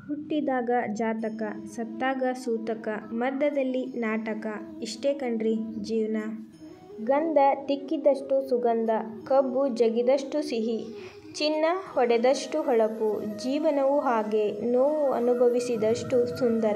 ಹುಟ್ಟಿದಾಗ ಜಾತಕ ಸತ್ತಾಗ ಸೂತಕ ಮಧ್ಯದಲ್ಲಿ ನಾಟಕ ಇಷ್ಟೇ ಕಣ್ರಿ ಜೀವನ ಗಂಧ ತಿಕ್ಕಿದಷ್ಟು ಸುಗಂಧ ಕಬ್ಬು ಜಗಿದಷ್ಟು ಸಿಹಿ ಚಿನ್ನ ಹೊಡೆದಷ್ಟು ಹೊಳಪು ಜೀವನವೂ ಹಾಗೆ ನೋವು ಅನುಭವಿಸಿದಷ್ಟು ಸುಂದರ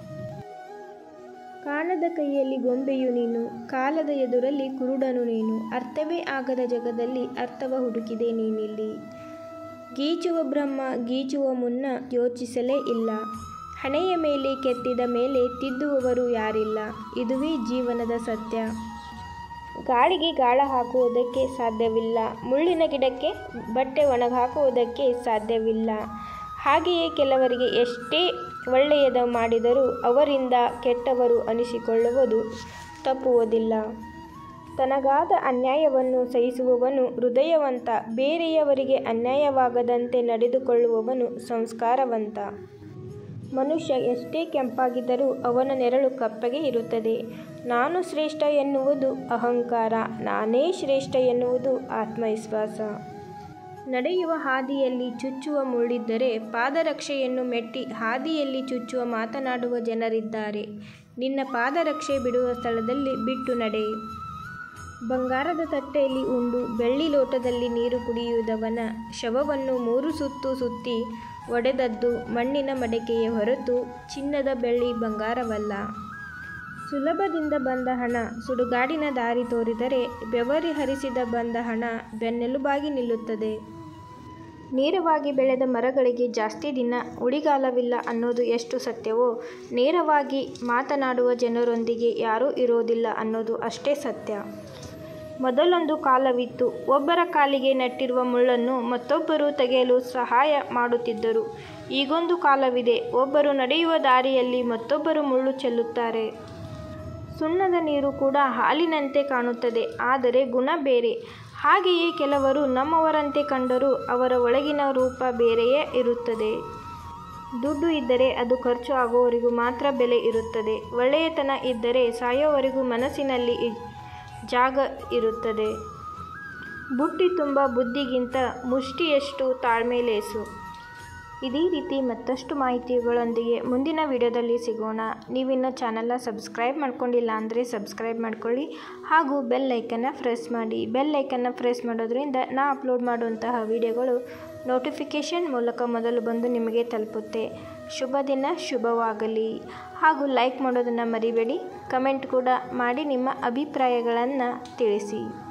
ಕಾಣದ ಕೈಯಲ್ಲಿ ಗೊಂಬೆಯು ನೀನು ಕಾಲದ ಎದುರಲ್ಲಿ ಕುರುಡನು ನೀನು ಅರ್ಥವೇ ಆಗದ ಜಗದಲ್ಲಿ ಅರ್ಥವ ಹುಡುಕಿದೆ ನೀನಿಲ್ಲಿ ಗೀಚುವ ಬ್ರಹ್ಮ ಗೀಚುವ ಮುನ್ನ ಯೋಚಿಸಲೇ ಇಲ್ಲ ಹಣೆಯ ಮೇಲೆ ಕೆತ್ತಿದ ಮೇಲೆ ತಿದ್ದುವವರು ಯಾರಿಲ್ಲ ಇದುವೇ ಜೀವನದ ಸತ್ಯ ಗಾಳಿಗೆ ಗಾಳ ಹಾಕುವುದಕ್ಕೆ ಸಾಧ್ಯವಿಲ್ಲ ಮುಳ್ಳಿನ ಗಿಡಕ್ಕೆ ಬಟ್ಟೆ ಒಣಗಾಕುವುದಕ್ಕೆ ಸಾಧ್ಯವಿಲ್ಲ ಹಾಗೆಯೇ ಕೆಲವರಿಗೆ ಎಷ್ಟೇ ಒಳ್ಳೆಯದ ಮಾಡಿದರೂ ಅವರಿಂದ ಕೆಟ್ಟವರು ಅನಿಸಿಕೊಳ್ಳುವುದು ತಪ್ಪುವುದಿಲ್ಲ ತನಗಾದ ಅನ್ಯಾಯವನ್ನು ಸಹಿಸುವವನು ಹೃದಯವಂತ ಬೇರೆಯವರಿಗೆ ಅನ್ಯಾಯವಾಗದಂತೆ ನಡೆದುಕೊಳ್ಳುವವನು ಸಂಸ್ಕಾರವಂತ ಮನುಷ್ಯ ಎಷ್ಟೇ ಕೆಂಪಾಗಿದ್ದರೂ ಅವನ ನೆರಳು ಕಪ್ಪಗೆ ಇರುತ್ತದೆ ನಾನು ಶ್ರೇಷ್ಠ ಎನ್ನುವುದು ಅಹಂಕಾರ ನಾನೇ ಶ್ರೇಷ್ಠ ಎನ್ನುವುದು ಆತ್ಮವಿಶ್ವಾಸ ನಡೆಯುವ ಹಾದಿಯಲ್ಲಿ ಚುಚ್ಚುವ ಮುಳ್ಳಿದ್ದರೆ ಪಾದರಕ್ಷೆಯನ್ನು ಮೆಟ್ಟಿ ಹಾದಿಯಲ್ಲಿ ಚುಚ್ಚುವ ಮಾತನಾಡುವ ಜನರಿದ್ದಾರೆ ನಿನ್ನ ಪಾದರಕ್ಷೆ ಬಿಡುವ ಸ್ಥಳದಲ್ಲಿ ಬಿಟ್ಟು ನಡೆ ಬಂಗಾರದ ತಟ್ಟೆಯಲ್ಲಿ ಉಂಡು ಬೆಳ್ಳಿ ಲೋಟದಲ್ಲಿ ನೀರು ಕುಡಿಯುವುದವನ ಶವವನ್ನು ಮೂರು ಸುತ್ತು ಸುತ್ತಿ ಒಡೆದದ್ದು ಮಣ್ಣಿನ ಮಡಕೆಯೇ ಹೊರತು ಚಿನ್ನದ ಬೆಳ್ಳಿ ಬಂಗಾರವಲ್ಲ ಸುಲಭದಿಂದ ಬಂದ ಹಣ ಸುಡುಗಾಡಿನ ದಾರಿ ತೋರಿದರೆ ಬೆವರಿ ಹರಿಸಿದ ಬಂದ ಹಣ ಬೆನ್ನೆಲುಬಾಗಿ ನಿಲ್ಲುತ್ತದೆ ನೇರವಾಗಿ ಬೆಳೆದ ಮರಗಳಿಗೆ ಜಾಸ್ತಿ ದಿನ ಉಳಿಗಾಲವಿಲ್ಲ ಅನ್ನೋದು ಎಷ್ಟು ಸತ್ಯವೋ ನೇರವಾಗಿ ಮಾತನಾಡುವ ಜನರೊಂದಿಗೆ ಯಾರೂ ಇರೋದಿಲ್ಲ ಅನ್ನೋದು ಅಷ್ಟೇ ಸತ್ಯ ಮೊದಲೊಂದು ಕಾಲವಿತ್ತು ಒಬ್ಬರ ಕಾಲಿಗೆ ನೆಟ್ಟಿರುವ ಮುಳ್ಳನ್ನು ಮತ್ತೊಬ್ಬರು ತೆಗೆಯಲು ಸಹಾಯ ಮಾಡುತ್ತಿದ್ದರು ಈಗೊಂದು ಕಾಲವಿದೆ ಒಬ್ಬರು ನಡೆಯುವ ದಾರಿಯಲ್ಲಿ ಮತ್ತೊಬ್ಬರು ಮುಳ್ಳು ಚೆಲ್ಲುತ್ತಾರೆ ಸುಣ್ಣದ ನೀರು ಕೂಡ ಹಾಲಿನಂತೆ ಕಾಣುತ್ತದೆ ಆದರೆ ಗುಣ ಬೇರೆ ಹಾಗೆಯೇ ಕೆಲವರು ನಮ್ಮವರಂತೆ ಕಂಡರೂ ಅವರ ಒಳಗಿನ ರೂಪ ಬೇರೆಯೇ ಇರುತ್ತದೆ ದುಡ್ಡು ಇದ್ದರೆ ಅದು ಖರ್ಚು ಆಗುವವರೆಗೂ ಮಾತ್ರ ಬೆಲೆ ಇರುತ್ತದೆ ಒಳ್ಳೆಯತನ ಇದ್ದರೆ ಸಾಯೋವರೆಗೂ ಮನಸ್ಸಿನಲ್ಲಿ ಜಾಗ ಇರುತ್ತದೆ ಬುಟ್ಟಿ ತುಂಬ ಬುದ್ಧಿಗಿಂತ ಮುಷ್ಟಿಯಷ್ಟು ತಾಳ್ಮೆ ಲೇಸು ಇದೇ ರೀತಿ ಮತ್ತಷ್ಟು ಮಾಹಿತಿಗಳೊಂದಿಗೆ ಮುಂದಿನ ವಿಡಿಯೋದಲ್ಲಿ ಸಿಗೋಣ ನೀವಿನ್ನೂ ಚಾನಲ್ನ ಸಬ್ಸ್ಕ್ರೈಬ್ ಮಾಡ್ಕೊಂಡಿಲ್ಲ ಅಂದರೆ ಸಬ್ಸ್ಕ್ರೈಬ್ ಮಾಡ್ಕೊಳ್ಳಿ ಹಾಗೂ ಬೆಲ್ ಲೈಕನ್ನು ಪ್ರೆಸ್ ಮಾಡಿ ಬೆಲ್ ಲೈಕನ್ನು ಪ್ರೆಸ್ ಮಾಡೋದ್ರಿಂದ ನಾ ಅಪ್ಲೋಡ್ ಮಾಡುವಂತಹ ವಿಡಿಯೋಗಳು ನೋಟಿಫಿಕೇಷನ್ ಮೂಲಕ ಮೊದಲು ಬಂದು ನಿಮಗೆ ತಲುಪುತ್ತೆ ಶುಭ ದಿನ ಶುಭವಾಗಲಿ ಹಾಗೂ ಲೈಕ್ ಮಾಡೋದನ್ನು ಮರಿಬೇಡಿ ಕಮೆಂಟ್ ಕೂಡ ಮಾಡಿ ನಿಮ್ಮ ಅಭಿಪ್ರಾಯಗಳನ್ನು ತಿಳಿಸಿ